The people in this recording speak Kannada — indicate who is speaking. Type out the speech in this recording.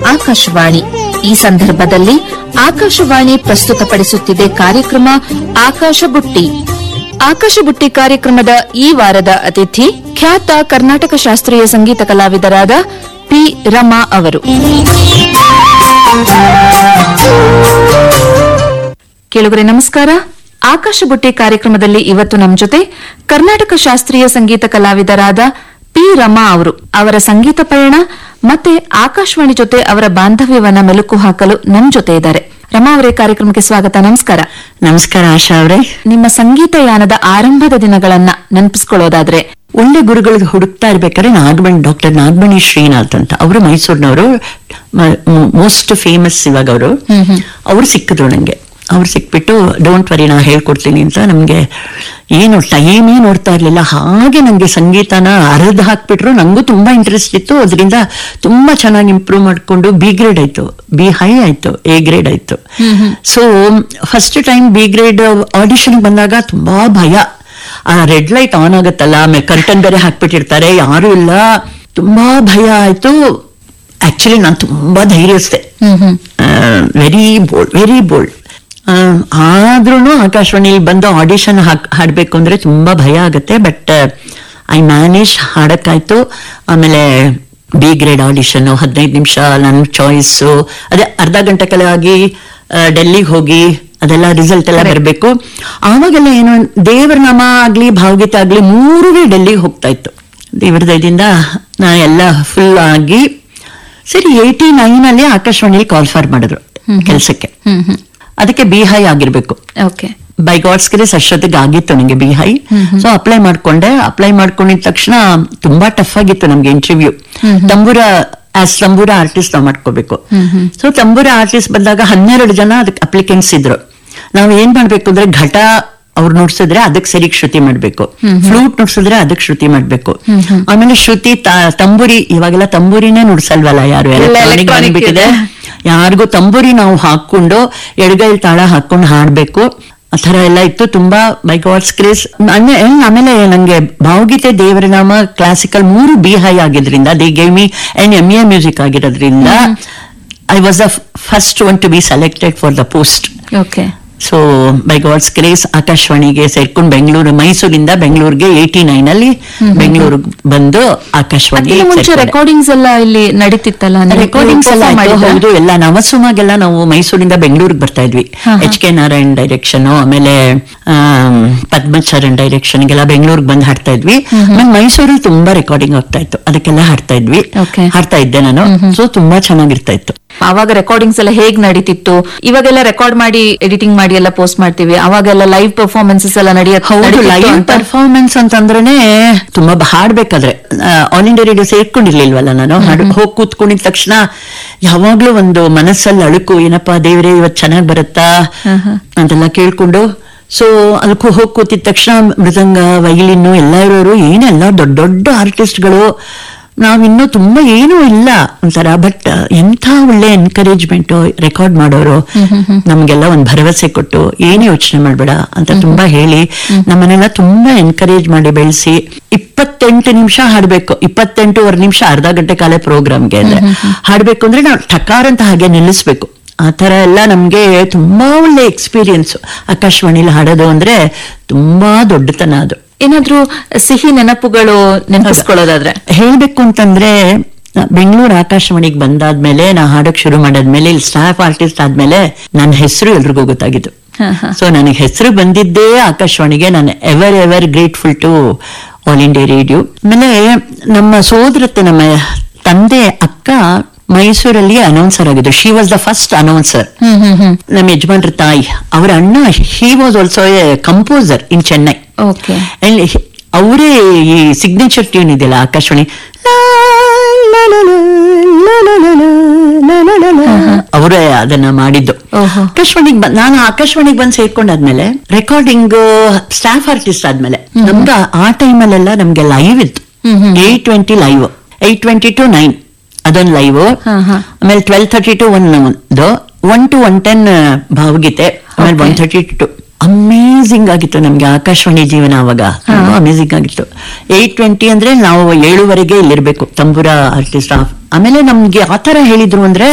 Speaker 1: ಆಕಾಶವಾಣಿ ಈ ಸಂದರ್ಭದಲ್ಲಿ ಆಕಾಶವಾಣಿ ಪ್ರಸ್ತುತಪಡಿಸುತ್ತಿದೆ ಕಾರ್ಯಕ್ರಮ ಆಕಾಶ ಬುಟ್ಟಿ ಆಕಾಶ ಬುಟ್ಟಿ ಕಾರ್ಯಕ್ರಮದ ಈ ವಾರದ ಅತಿಥಿ ಖ್ಯಾತ ಕರ್ನಾಟಕ ಶಾಸ್ತ್ರೀಯ ಸಂಗೀತ ಕಲಾವಿದರಾದ ಪಿ ರಮಾ ಅವರು ಕೇಳುಗರೆ ನಮಸ್ಕಾರ ಆಕಾಶ ಬುಟ್ಟಿ ಕಾರ್ಯಕ್ರಮದಲ್ಲಿ ಇವತ್ತು ನಮ್ಮ ಜೊತೆ ಕರ್ನಾಟಕ ಶಾಸ್ತ್ರೀಯ ಸಂಗೀತ ಕಲಾವಿದರಾದ ಪಿ ರಮಾ ಅವರು ಅವರ ಸಂಗೀತ ಪಯಣ ಮತ್ತೆ ಆಕಾಶವಾಣಿ ಜೊತೆ ಅವರ ಬಾಂಧವ್ಯವನ್ನ ಮೆಲುಕು ಹಾಕಲು ನಮ್ ಜೊತೆ ಇದ್ದಾರೆ ರಮಾ ಅವರೇ ಕಾರ್ಯಕ್ರಮಕ್ಕೆ ಸ್ವಾಗತ ನಮಸ್ಕಾರ
Speaker 2: ನಮಸ್ಕಾರ ಆಶಾ ಅವರೇ
Speaker 1: ನಿಮ್ಮ ಸಂಗೀತ ಯಾನದ ಆರಂಭದ ದಿನಗಳನ್ನ ನೆನಪಿಸ್ಕೊಳ್ಳೋದಾದ್ರೆ
Speaker 2: ಒಳ್ಳೆ ಗುರುಗಳಿಗೆ ಹುಡುಕ್ತಾ ಇರ್ಬೇಕಾದ್ರೆ ನಾಗಮಣಿ ಡಾಕ್ಟರ್ ನಾಗಮಣಿ ಶ್ರೀನಾಥ್ ಅಂತ ಅವರು ಮೈಸೂರಿನವರು ಮೋಸ್ಟ್ ಫೇಮಸ್ ಇವಾಗ ಅವರು ಅವ್ರು ಸಿಕ್ಕಿದ್ರು ನಂಗೆ ಅವ್ರು ಸಿಕ್ಬಿಟ್ಟು ಡೋಂಟ್ ವರಿ ನಾ ಹೇಳ್ಕೊಡ್ತೀನಿ ಅಂತ ನಮ್ಗೆ ಏನು ಟೈಮೇ ನೋಡ್ತಾ ಇರ್ಲಿಲ್ಲ ಹಾಗೆ ನಂಗೆ ಸಂಗೀತನ ಅರ್ಧ ಹಾಕ್ಬಿಟ್ರು ನಂಗೂ ತುಂಬಾ ಇಂಟ್ರೆಸ್ಟ್ ಇತ್ತು ಅದರಿಂದ ತುಂಬಾ ಚೆನ್ನಾಗಿ ಇಂಪ್ರೂವ್ ಮಾಡ್ಕೊಂಡು ಬಿ ಗ್ರೇಡ್ ಆಯ್ತು ಬಿ ಹೈ ಆಯ್ತು ಎ ಗ್ರೇಡ್ ಆಯ್ತು so first time B grade audition ಬಂದಾಗ ತುಂಬಾ ಭಯ ಆ ರೆಡ್ ಲೈಟ್ ಆನ್ ಆಗುತ್ತಲ್ಲ ಆಮೇಲೆ ಕರ್ಟನ್ ಬೇರೆ ಹಾಕ್ಬಿಟ್ಟಿರ್ತಾರೆ ಯಾರು ಇಲ್ಲ ತುಂಬಾ ಭಯ ಆಯ್ತು ಆಕ್ಚುಲಿ ನಾನು ತುಂಬಾ ಧೈರ್ಯಸ್ತೆ ವೆರಿ ಬೋಲ್ಡ್ ವೆರಿ ಬೋಲ್ಡ್ ಆದ್ರೂ ಆಕಾಶವಾಣಿಲಿ ಬಂದು ಆಡಿಷನ್ ಹಾಡ್ಬೇಕು ಅಂದ್ರೆ ತುಂಬಾ ಭಯ ಆಗುತ್ತೆ ಬಟ್ ಐ ಮ್ಯಾನೇಜ್ ಹಾಡಕ್ಕಾಯ್ತು ಆಮೇಲೆ ಬಿ ಗ್ರೇಡ್ ಆಡಿಷನ್ ಹದಿನೈದು ನಿಮಿಷ ನನ್ನ ಚಾಯ್ಸು ಅದೇ ಅರ್ಧ ಗಂಟೆ ಕೆಳಗಾಗಿ ಡೆಲ್ಲಿಗೆ ಹೋಗಿ ಅದೆಲ್ಲ ರಿಸಲ್ಟ್ ಎಲ್ಲ ಬರಬೇಕು ಆವಾಗೆಲ್ಲ ಏನು ದೇವರ ನಾಮ ಆಗ್ಲಿ ಭಾವಗೀತೆ ಆಗ್ಲಿ ಮೂರುವೇ ಡೆಲ್ಲಿಗೆ ಹೋಗ್ತಾ ಇತ್ತು ದೇವರ ದಯದಿಂದ ನಾ ಎಲ್ಲ ಫುಲ್ ಆಗಿ ಸರಿ ಏಯ್ಟಿ ನೈನ್ ಅಲ್ಲಿ ಆಕಾಶವಾಣಿಲಿ ಕಾಲ್ ಫಾರ್ ಮಾಡಿದ್ರು ಕೆಲಸಕ್ಕೆ ಅದಕ್ಕೆ ಬಿ ಹೈ ಆಗಿರ್ಬೇಕು
Speaker 1: ಓಕೆ
Speaker 2: ಬೈ ಗಾಡ್ಸ್ ಗ್ರೇಸ್ ಅಷ್ಟೊತ್ತಿಗೆ ಆಗಿತ್ತು ನಂಗೆ ಬಿ ಹೈ ಸೊ ಅಪ್ಲೈ ಮಾಡ್ಕೊಂಡೆ ಅಪ್ಲೈ ಮಾಡ್ಕೊಂಡಿದ ತಕ್ಷಣ ತುಂಬಾ ಟಫ್ ಆಗಿತ್ತು ನಮ್ಗೆ interview tambura as tambura artist ನಾವು ಮಾಡ್ಕೋಬೇಕು ಸೊ ತಂಬೂರ ಆರ್ಟಿಸ್ಟ್ ಬಂದಾಗ ಹನ್ನೆರಡು ಜನ ಅದಕ್ಕೆ ಅಪ್ಲಿಕೆಂಟ್ಸ್ ಇದ್ರು ನಾವ್ ಏನ್ ಮಾಡ್ಬೇಕು ಅಂದ್ರೆ ಘಟ ಅವ್ರು ನುಡ್ಸಿದ್ರೆ ಅದಕ್ಕೆ ಸರಿಗ್ ಶ್ರುತಿ ಮಾಡ್ಬೇಕು ಫ್ಲೂಟ್ ನುಡ್ಸಿದ್ರೆ ಅದಕ್ಕೆ ಶ್ರುತಿ ಮಾಡ್ಬೇಕು ಆಮೇಲೆ ಶ್ರುತಿ ತ- ತಂಬೂರಿ ಇವಾಗೆಲ್ಲ ತಂಬೂರಿನೇ ನುಡ್ಸಲ್ವಲ್ಲ ಯಾರು ಎಲೆಕ್ಟ್ರಾನಿಕ್
Speaker 1: electronic
Speaker 2: ಬಂದ್ಬಿಟ್ಟಿದೆ ಯಾರಿಗೂ ತಂಬೂರಿ ನಾವು ಹಾಕೊಂಡು ಎಡಗೈ ತಾಳ ಹಾಕೊಂಡು ಹಾಡ್ಬೇಕು ಆ ತರ ಎಲ್ಲ ಇತ್ತು ತುಂಬಾ ಬೈ ಗಾಡ್ಸ್ ಕ್ರೇಸ್ ಆಮೇಲೆ ನಂಗೆ ಭಾವಗೀತೆ ದೇವರನಾಮ ಕ್ಲಾಸಿಕಲ್ ಮೂರು ಬಿ ಹೈ ಆಗಿದ್ರಿಂದ they gave me and M A music ಆಗಿರೋದ್ರಿಂದ I was the first one to be selected for the post
Speaker 1: okay
Speaker 2: so by God's grace ಆಕಾಶವಾಣಿಗೆ ಸೇರ್ಕೊಂಡು ಬೆಂಗಳೂರು ಮೈಸೂರಿಂದ ಬೆಂಗಳೂರಿಗೆ ಏಯ್ಟಿ ನೈನ್ ಅಲ್ಲಿ ಬೆಂಗಳೂರಿಗೆ ಬಂದು ಆಕಾಶವಾಣಿ
Speaker 1: ಅದಕ್ಕಿಂತ ಮುಂಚೆ
Speaker 2: ಸೇರ್ಕೊಂಡೆ.
Speaker 1: ರೆಕಾರ್ಡಿಂಗ್ಸ್ ಎಲ್ಲ ಇಲ್ಲಿ ನಡೀತಿತ್ತಲ್ಲ ನೀವು
Speaker 2: ರೆಕಾರ್ಡಿಂಗ್ಸ್ ಎಲ್ಲ
Speaker 1: perform
Speaker 2: ಆಯ್ತು,
Speaker 1: ಮಾಡಿದ್ರಾ?
Speaker 2: ಹೌದು ಎಲ್ಲ ನವಸುಮಾಗೆಲ್ಲ ನಾವು ಮೈಸೂರಿಂದ ಬೆಂಗಳೂರಿಗೆ ಬರ್ತಾ ಇದ್ವಿ
Speaker 1: ಹಾ, ಹಾ.
Speaker 2: ಎಚ್ ಕೆ ನಾರಾಯಣ್ ಡೈರೆಕ್ಷನ್ ಆಮೇಲೆ ಆಮ್, ಪದ್ಮಚರಣ್ ಡೈರೆಕ್ಷನ್ ಗೆಲ್ಲ ಬೆಂಗಳೂರಿಗೆ ಬಂದು ಹಾಡ್ತಾ ಇದ್ವಿ ಆಮೇಲೆ ಮೈಸೂರಲ್ಲಿ ತುಂಬಾ ರೆಕಾರ್ಡಿಂಗ್ ಆಗ್ತಾ ಇತ್ತು ಅದಕ್ಕೆಲ್ಲ ಹಾಡ್ತಾ ಇದ್ವಿ
Speaker 1: Okay.
Speaker 2: ಹಾಡ್ತಾ ಇದ್ದೆ ನಾನು ಸೊ ತುಂಬಾ ಚೆನ್ನಾಗಿರ್ತಾ ಇತ್ತು
Speaker 1: ಅವಾಗ ರೆಕಾರ್ಡಿಂಗ್ಸ್ ಎಲ್ಲ ಹೇಗ್ ನಡೀತಿತ್ತು ಇವಾಗೆಲ್ಲ ರೆಕಾರ್ಡ್ ಮಾಡಿ ಎಡಿಟಿಂಗ್ ಮಾಡಿ ಎಲ್ಲ ಪೋಸ್ಟ್ ಮಾಡ್ತೀವಿ ಅವಾಗೆಲ್ಲ ಲೈವ್ ಪರ್ಫಾರ್ಮೆನ್ಸಸ್ ಎಲ್ಲ ನಡೆಯತ್ತೆ
Speaker 2: ಹೌದು
Speaker 1: ನಡೀತಿತ್ತು
Speaker 2: ಲೈವ್
Speaker 1: ಅಂತ.
Speaker 2: ಪರ್ಫಾರ್ಮೆನ್ಸ್ ಅಂತಂದ್ರೇನೆ ತುಂಬಾ ಬ- ಹಾಡ್ಬೇಕಾದ್ರೆ ಆಲ್ ಇಂಡಿಯಾ ರೇಡಿಯೋ ಸೇರ್ಕೊಂಡಿರ್ಲಿಲ್ವಲ್ಲ ನಾನು ಹಾಡು ಹೋಗಿ ಕೂತ್ಕೊಂಡಿದ ತಕ್ಷಣ ಯಾವಾಗ್ಲೂ ಒಂದು ಮನಸ್ಸಲ್ಲಿ ಅಳುಕು ಏನಪ್ಪಾ ದೇವ್ರೆ ಇವತ್ ಚೆನ್ನಾಗ್ ಬರುತ್ತಾ ಅಂತೆಲ್ಲ ಕೇಳ್ಕೊಂಡು ಸೊ ಅದಕ್ಕೂ ಹೋಗಿ ಕೂತಿದ ತಕ್ಷಣ ಮೃದಂಗ ವೈಲಿನ್ನು ಎಲ್ಲ ಇರೋರು ಏನೆಲ್ಲ ದೊಡ್ಡ ದೊಡ್ಡ ಆರ್ಟಿಸ್ಟ್ಗಳು ನಾವಿನ್ನೂ ತುಂಬಾ ಏನೂ ಇಲ್ಲ ಒಂಥರ ಬಟ್ ಎಂಥ ಒಳ್ಳೆ ಎನ್ಕರೇಜ್ಮೆಂಟ್ ರೆಕಾರ್ಡ್ ಮಾಡೋರು ನಮ್ಗೆಲ್ಲ ಒಂದ್ ಭರವಸೆ ಕೊಟ್ಟು ಏನೇ ಯೋಚನೆ ಮಾಡ್ಬೇಡ ಅಂತ ತುಂಬಾ ಹೇಳಿ ನಮ್ಮನ್ನೆಲ್ಲ ತುಂಬಾ ಎನ್ಕರೇಜ್ ಮಾಡಿ ಬೆಳೆಸಿ ಇಪ್ಪತ್ತೆಂಟು ನಿಮಿಷ ಹಾಡ್ಬೇಕು ಇಪ್ಪತ್ತೆಂಟೂವರೆ ನಿಮಿಷ ಅರ್ಧ ಗಂಟೆ ಕಾಲ ಪ್ರೋಗ್ರಾಮ್ಗೆ ಅಂದ್ರೆ ಹಾಡ್ಬೇಕು ಅಂದ್ರೆ ನಾವು ಟಕಾರ ಅಂತ ಹಾಗೆ ನಿಲ್ಲಿಸ್ಬೇಕು ಆ ತರ ಎಲ್ಲ ನಮ್ಗೆ ತುಂಬಾ ಒಳ್ಳೆ ಎಕ್ಸ್ಪೀರಿಯನ್ಸ್ ಆಕಾಶವಾಣಿಲಿ ಹಾಡೋದು ಅಂದ್ರೆ ತುಂಬಾ ದೊಡ್ಡತನ ಅದು
Speaker 1: ಏನಾದ್ರೂ ಸಿಹಿ ನೆನಪುಗಳು ನೆನಪಿಸ್ಕೊಳ್ಳೋದಾದ್ರೆ
Speaker 2: ಹೇಳ್ಬೇಕು ಅಂತಂದ್ರೆ ಬೆಂಗಳೂರು ಆಕಾಶವಾಣಿಗೆ ಬಂದಾದ್ಮೇಲೆ ನಾ ಹಾಡಕ್ ಶುರು ಮಾಡಾದ್ಮೇಲೆ ಇಲ್ಲಿ ಸ್ಟಾಫ್ ಆರ್ಟಿಸ್ಟ್ ಆದ್ಮೇಲೆ ನನ್ನ ಹೆಸರು ಎಲ್ರಿಗೂ ಗೊತ್ತಾಗಿದ್ದು
Speaker 1: ಹಾ, ಹಾ.
Speaker 2: ಸೊ ನನಗೆ ಹೆಸರು ಬಂದಿದ್ದೇ ಆಕಾಶವಾಣಿಗೆ ನಾನು ever ever grateful to All India Radio ಆಮೇಲೆ ನಮ್ಮ ಸೋದರತ್ತೆ ನಮ್ಮ ತಂದೆ ಅಕ್ಕ ಮೈಸೂರಲ್ಲಿ ಅನೌನ್ಸರ್ ಆಗಿದ್ದು she was the first announcer
Speaker 1: hmm hmm hmm
Speaker 2: ನಮ್ಮ ಯಜಮಾನ್ರ ತಾಯಿ ಅವರ ಅಣ್ಣ he was also a composer in Chennai
Speaker 1: okay
Speaker 2: ಅವರೇ ಈ ಸಿಗ್ನೇಚರ್ ಟ್ಯೂನ್ ಇದೆಯಲ್ಲ ಆಕಾಶವಾಣಿ ಅವರೇ ಅದನ್ನ ಮಾಡಿದ್ದು
Speaker 1: ಓಹೋ.
Speaker 2: ಆಕಾಶವಾಣಿಗೆ ಬಂದ್ ನಾನು ಆಕಾಶವಾಣಿಗೆ ಬಂದು ಸೇರ್ಕೊಂಡಾದ್ಮೇಲೆ ರೆಕಾರ್ಡಿಂಗ್ ಸ್ಟಾಫ್ ಆರ್ಟಿಸ್ಟ್ ಆದ್ಮೇಲೆ ನಮ್ಗೆ ಆ ಟೈಮಲ್ಲೆಲ್ಲ ನಮ್ಗೆ ಲೈವ್ ಇತ್ತು at twenty live at twenty to nine ಅದೊಂದು ಲೈವ್
Speaker 1: ಹಾ, ಹಾ.
Speaker 2: ಆಮೇಲೆ ಟ್ವೆಲ್ ಥರ್ಟಿ ಟು ಒನ್ ಒಂದು ಒನ್ ಟು ಒನ್ ಟೆನ್ ಭಾವಗೀತೆ ಆಮೇಲೆ
Speaker 1: Okay.
Speaker 2: One thirty to amazing ಆಗಿತ್ತು ನಮ್ಗೆ ಆಕಾಶವಾಣಿ ಜೀವನ ಅವಾಗ ಅಮೇಝಿಂಗ್ ಆಗಿತ್ತು ಏಟ್ ಟ್ವೆಂಟಿ ಅಂದ್ರೆ ನಾವು ಏಳುವರೆಗೆ ಇಲ್ಲಿರ್ಬೇಕು ತಂಬೂರ ಆರ್ಟಿಸ್ಟ್ ಆಮೇಲೆ ನಮ್ಗೆ ಆತರ ಹೇಳಿದ್ರು ಅಂದ್ರೆ